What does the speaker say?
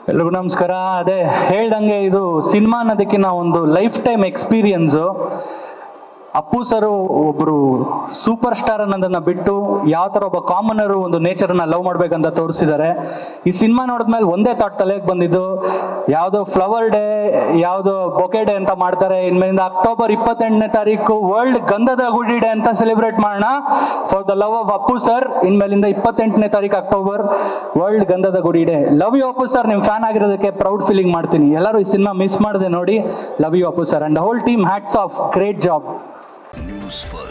ಎಲ್ರಿಗೂ ನಮಸ್ಕಾರ ಅದೇ ಹೇಳ್ದಂಗೆ ಇದು ಸಿನಿಮಾ ಅನ್ನೋದಕ್ಕಿಂತ ಒಂದು life time experience Appu sir ಒಬ್ರು ಸೂಪರ್ ಸ್ಟಾರ್ ಅನ್ನೋದನ್ನ ಬಿಟ್ಟು ಯಾವ ಥರ ಒಬ್ಬ ಕಾಮನರು ಒಂದು ನೇಚರ್ನ ಲವ್ ಮಾಡ್ಬೇಕಂತ ತೋರಿಸಿದ್ದಾರೆ ಈ ಸಿನಿಮಾ ನೋಡಿದ್ಮೇಲೆ ಒಂದೇ ಥಾಟ್ ತಲೆಗೆ ಬಂದಿದ್ದು ಯಾವುದೋ ಫ್ಲವರ್ ಡೇ ಯಾವುದೋ ಬೊಕೆ ಡೇ ಅಂತ ಮಾಡ್ತಾರೆ ಇನ್ಮೇಲಿಂದ ಅಕ್ಟೋಬರ್ ಇಪ್ಪತ್ತೆಂಟನೇ ತಾರೀಕು ವರ್ಲ್ಡ್ ಗಂಧದ ಗುಡಿ ಡೇ ಅಂತ ಸೆಲೆಬ್ರೇಟ್ ಮಾಡೋಣ for the love of Appu sir ಇನ್ಮೇಲಿಂದ ಇಪ್ಪತ್ತೆಂಟನೇ ತಾರೀಕು October world Gandhada Gudi day love you Appu sir ನಿಮ್ಮ ಫ್ಯಾನ್ ಆಗಿರೋದಕ್ಕೆ ಪ್ರೌಡ್ ಫೀಲಿಂಗ್ ಮಾಡ್ತೀನಿ ಎಲ್ಲರೂ ಈ ಸಿನಿಮಾ ಮಿಸ್ ಮಾಡದೆ ನೋಡಿ love you Appu sir and whole team hats off great job News first